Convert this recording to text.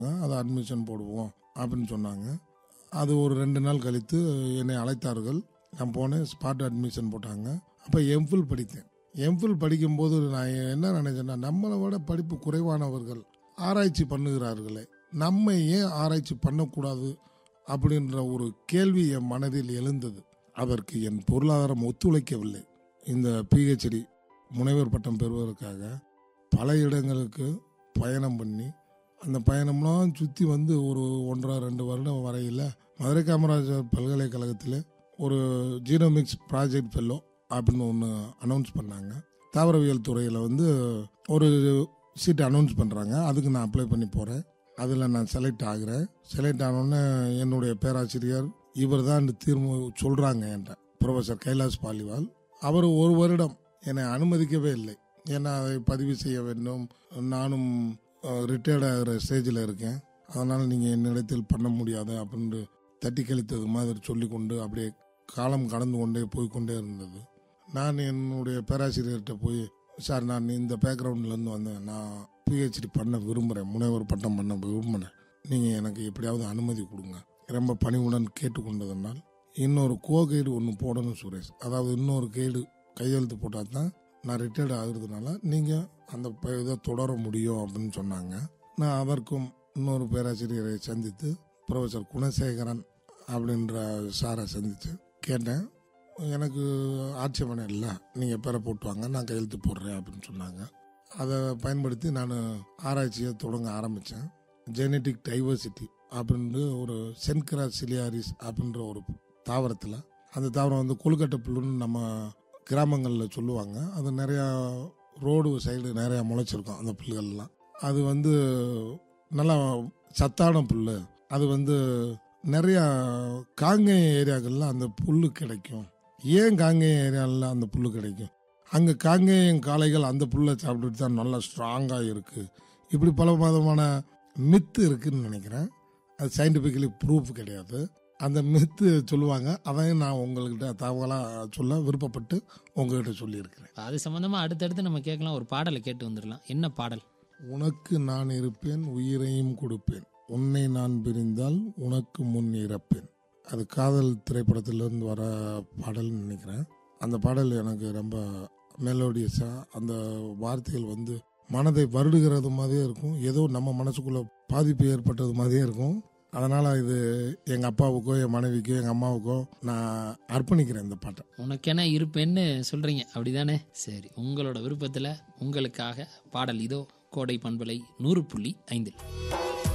அதை அட்மிஷன் போடுவோம் அப்படின்னு சொன்னாங்க அது ஒரு ரெண்டு நாள் கழித்து என்னை அழைத்தார்கள் நான் போனேன் ஸ்பாட் அட்மிஷன் போட்டாங்க அப்போ எம்ஃபில் படித்தேன் எம்ஃபில் படிக்கும்போது நான் என்ன நினைச்சேன்னா நம்மளை விட படிப்பு குறைவானவர்கள் ஆராய்ச்சி பண்ணுகிறார்களே நம்ம ஏன் ஆராய்ச்சி பண்ணக்கூடாது அப்படின்ற ஒரு கேள்வி என் மனதில் எழுந்தது அதற்கு என் பொருளாதாரம் ஒத்துழைக்கவில்லை இந்த பிஹெச்டி முனைவர் பட்டம் பெறுவதற்காக பல இடங்களுக்கு பயணம் பண்ணி அந்த பயணம்லாம் சுற்றி வந்து ஒரு ஒன்றரை ரெண்டு வருடம் வரையில் மதுரை காமராஜர் பல்கலைக்கழகத்தில் ஒரு ஜீனோமிக்ஸ் ப்ராஜெக்ட் ஃபெல்லோ அப்படின்னு ஒன்று அனௌன்ஸ் பண்ணாங்க தாவரவியல் துறையில் வந்து ஒரு சீட் அனௌன்ஸ் பண்ணுறாங்க அதுக்கு நான் அப்ளை பண்ணி போகிறேன் அதில் நான் செலக்ட் ஆகிறேன் செலக்ட் ஆனோடனே என்னுடைய பேராசிரியர் இவர் தான் தீர்வு சொல்கிறாங்க என்கிட்ட ப்ரொஃபஸர் கைலாஸ் பாலிவால் அவர் ஒரு வருடம் என்னை அனுமதிக்கவே இல்லை ஏன்னா அதை பதிவு செய்ய வேண்டும் நானும் ரிட்டையர்ட் ஆகிற ஸ்டேஜில் இருக்கேன் அதனால் நீங்கள் என்னிடத்தில் பண்ண முடியாது அப்படின்னு தட்டி கழித்தது மாதிரி சொல்லிக்கொண்டு அப்படியே காலம் கடந்து கொண்டே போய் கொண்டே இருந்தது நான் என்னுடைய பேராசிரியர்கிட்ட போய் சார் நான் இந்த பேக்ரவுண்ட்லேருந்து வந்தேன் நான் பிஹெச்டி பண்ண விரும்புகிறேன் முனைவர் பட்டம் பண்ண விரும்புகிறேன் நீங்கள் எனக்கு எப்படியாவது அனுமதி கொடுங்க ரொம்ப பணிவுடன் கேட்டுக்கொண்டதனால் இன்னொரு கோ கைடு ஒன்று போடணும் சுரேஷ் அதாவது இன்னொரு கைடு கையெழுத்து போட்டால் தான் நான் ரிட்டையர்ட் ஆகுறதுனால நீங்கள் அந்த ப- இதை தொடர முடியும் அப்படின்னு சொன்னாங்க நான் அதற்கும் இன்னொரு பேராசிரியரை சந்தித்து ப்ரொஃபஸர் குணசேகரன் அப்படின்ற சாரை சந்தித்து கேட்டேன் எனக்கு ஆட்சேபனை இல்லை நீங்கள் பேரை போட்டு வாங்க நான் கையெழுத்து போடுறேன் அப்படின்னு சொன்னாங்க அதை பயன்படுத்தி நான் ஆராய்ச்சியை தொடங்க ஆரம்பித்தேன் ஜெனட்டிக் டைவர்சிட்டி அப்படின்ட்டு ஒரு சென்கிரா சிலியாரிஸ் அப்படின்ற ஒரு தாவரத்தில் அந்த தாவரம் வந்து கொழுக்கட்டை புல்லுன்னு நம்ம கிராமங்களில் சொல்லுவாங்க அது நிறையா ரோடு சைடு நிறையா முளைச்சிருக்கும் அந்த புல்லுகள்லாம் அது வந்து நல்லா சத்தான புல் அது வந்து நிறையா காங்கேய ஏரியாக்கள்ல அந்த புல்லு கிடைக்கும் ஏன் காங்கேய ஏரியாவில் அந்த புல்லு கிடைக்கும் அங்கே காங்கேயம் காளைகள் அந்த புல்லை சாப்பிட்டுட்டு தான் நல்லா ஸ்ட்ராங்காக இருக்குது இப்படி பல விதமான மித்து இருக்குன்னு நினைக்கிறேன் அது சயின்டிஃபிக்கலி ப்ரூஃப் கிடையாது அந்த மித்து சொல்லுவாங்க அதையும் நான் உங்கள்கிட்ட தகவலாக சொல்ல விருப்பப்பட்டு உங்ககிட்ட சொல்லியிருக்கிறேன் அது சம்பந்தமா அடுத்தடுத்து நம்ம கேட்கலாம் ஒரு பாடலை கேட்டு வந்துடலாம் என்ன பாடல் உனக்கு நான் இருப்பேன் உயிரையும் கொடுப்பேன் உன்னை நான் பிரிந்தால் உனக்கு முன் இறப்பேன் அது காதல் திரைப்படத்திலிருந்து வர பாடல்னு நினைக்கிறேன் அந்த பாடல் எனக்கு ரொம்ப மெலோடியஸாக அந்த வார்த்தைகள் வந்து மனதை வருடுகிறது மாதிரியே இருக்கும் ஏதோ நம்ம மனசுக்குள்ள பாதிப்பு ஏற்பட்டது மாதிரியே இருக்கும் அதனால் இது எங்கள் அப்பாவுக்கோ என் மனைவிக்கோ எங்கள் அம்மாவுக்கோ நான் அர்ப்பணிக்கிறேன் இந்த பாட்டை உனக்கென இருப்பேன்னு சொல்றீங்க அப்படிதானே சரி உங்களோட விருப்பத்துல உங்களுக்காக பாடல் இதோ கோடை பண்பலை நூறு புள்ளி ஐந்தில்